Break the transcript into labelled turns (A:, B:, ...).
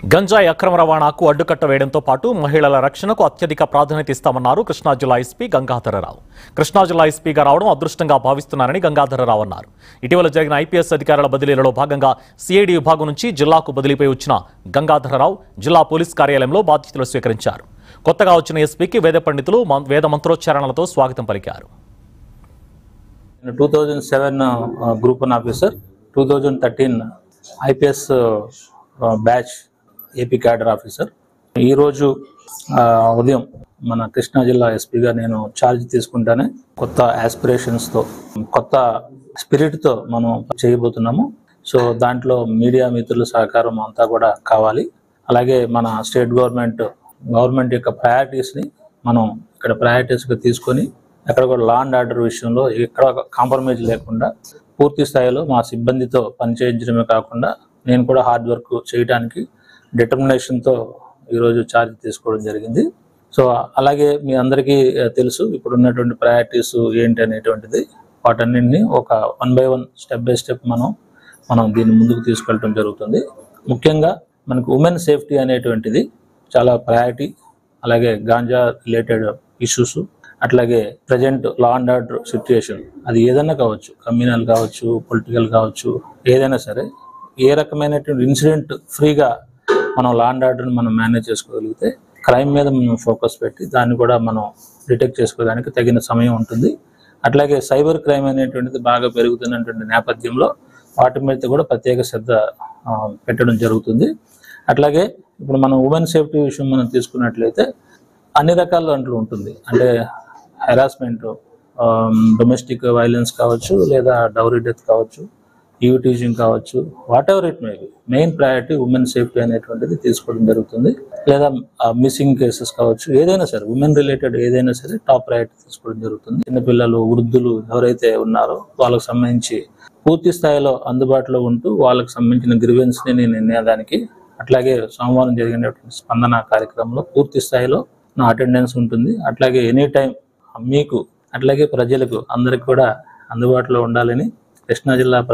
A: గంజాయి అక్రమ రవాణాకు అడ్డుకట్ట వేయడంతో పాటు మహిళల రక్షణకు అత్యధిక ప్రాధాన్యత ఇస్తామన్నారు కృష్ణా జిల్లా ఎస్పీ గంగాధరరావు కృష్ణా జిల్లా ఎస్పీగా రావడం అదృష్టంగా భావిస్తున్నారని గంగాధరరావు అన్నారు ఇటీవల జరిగిన ఐపీఎస్ అధికారుల బదిలీలలో భాగంగా సిఐడి విభాగం నుంచి జిల్లాకు బదిలీపై వచ్చిన గంగాధరరావు జిల్లా పోలీస్ కార్యాలయంలో బాధ్యతలు స్వీకరించారు కొత్తగా వచ్చిన ఎస్పీకి వేద పండితులు మం- వేద మంత్రోచ్చారణలతో స్వాగతం పలికారు
B: నేను two thousand seven group one officer two thousand thirteen IPS batch AP cadre officer ఈరోజు ఆ, ఉదయం మన కృష్ణా జిల్లా ఎస్పీగా నేను ఛార్జ్ తీసుకుంటానే కొత్త ఆస్పిరేషన్స్తో కొత్త స్పిరిట్తో మనం చేయబోతున్నాము సో దాంట్లో మీడియా మిత్రుల సహకారం అంతా కూడా కావాలి అలాగే మన స్టేట్ గవర్నమెంట్ గవర్నమెంట్ యొక్క ప్రయారిటీస్ని మనం ఇక్కడ ప్రయారిటీస్గా తీసుకొని ఎక్కడ కూడా లా అండ్ ఆర్డర్ విషయంలో ఎక్కడ కాంప్రమైజ్ లేకుండా పూర్తి స్థాయిలో మా సిబ్బందితో పనిచేయించడమే కాకుండా నేను కూడా హార్డ్ వర్క్ చేయడానికి డిటర్మినేషన్తో ఈరోజు ఛార్జ్ తీసుకోవడం జరిగింది సో అలాగే మీ అందరికీ ఆ, తెలుసు ఇప్పుడు ఉన్నటువంటి ప్రయారిటీస్ ఏంటి అనేటువంటిది వాటన్నింటినీ ఒక one by one step by step మనం మనం దీన్ని ముందుకు తీసుకెళ్ళడం జరుగుతుంది ముఖ్యంగా మనకు ఉమెన్ సేఫ్టీ అనేటువంటిది చాలా ప్రయారిటీ అలాగే గాంజా రిలేటెడ్ ఇష్యూస్ అట్లాగే present law and order situation అది ఏదైనా కావచ్చు కమ్యూనల్ కావచ్చు పొలిటికల్ కావచ్చు ఏదైనా సరే ఏ రకమైనటువంటి ఇన్సిడెంట్ ఫ్రీగా మనం లా అండ్ ఆర్డర్ని మనం మేనేజ్ చేసుకోగలిగితే క్రైమ్ మీద మనం ఫోకస్ పెట్టి దాన్ని కూడా మనం డిటెక్ట్ చేసుకోవడానికి తగిన సమయం ఉంటుంది అట్లాగే సైబర్ క్రైమ్ అనేటువంటిది బాగా పెరుగుతున్నటువంటి నేపథ్యంలో వాటి మీద కూడా ప్రత్యేక శ్రద్ధ ఆ, పెట్టడం జరుగుతుంది అట్లాగే ఇప్పుడు మనం ఉమెన్ సేఫ్టీ విషయం మనం తీసుకున్నట్లయితే అన్ని రకాల దాంట్లో ఉంటుంది అంటే హెరాస్మెంట్ డొమెస్టిక్ వైలెన్స్ కావచ్చు లేదా డౌరీ డెత్ కావచ్చు ఈవ్ టీచింగ్ కావచ్చు whatever it may be main priority women safety అనేటువంటిది తీసుకోవడం జరుగుతుంది లేదా మిస్సింగ్ కేసెస్ కావచ్చు ఏదైనా సరే ఉమెన్ రిలేటెడ్ ఏదైనా సరే టాప్ ప్రయారిటీ తీసుకోవడం జరుగుతుంది చిన్నపిల్లలు వృద్ధులు ఎవరైతే ఉన్నారో వాళ్ళకి సంబంధించి పూర్తి స్థాయిలో అందుబాటులో ఉంటూ వాళ్ళకి సంబంధించిన గ్రివెన్స్ని నేను నిర్ణయానికి అట్లాగే సోమవారం జరిగినటువంటి స్పందన కార్యక్రమంలో పూర్తి స్థాయిలో నా అటెండెన్స్ ఉంటుంది అట్లాగే ఎనీ టైం మీకు అట్లాగే ప్రజలకు అందరికి కూడా అందుబాటులో ఉండాలని కృష్ణా జిల్లా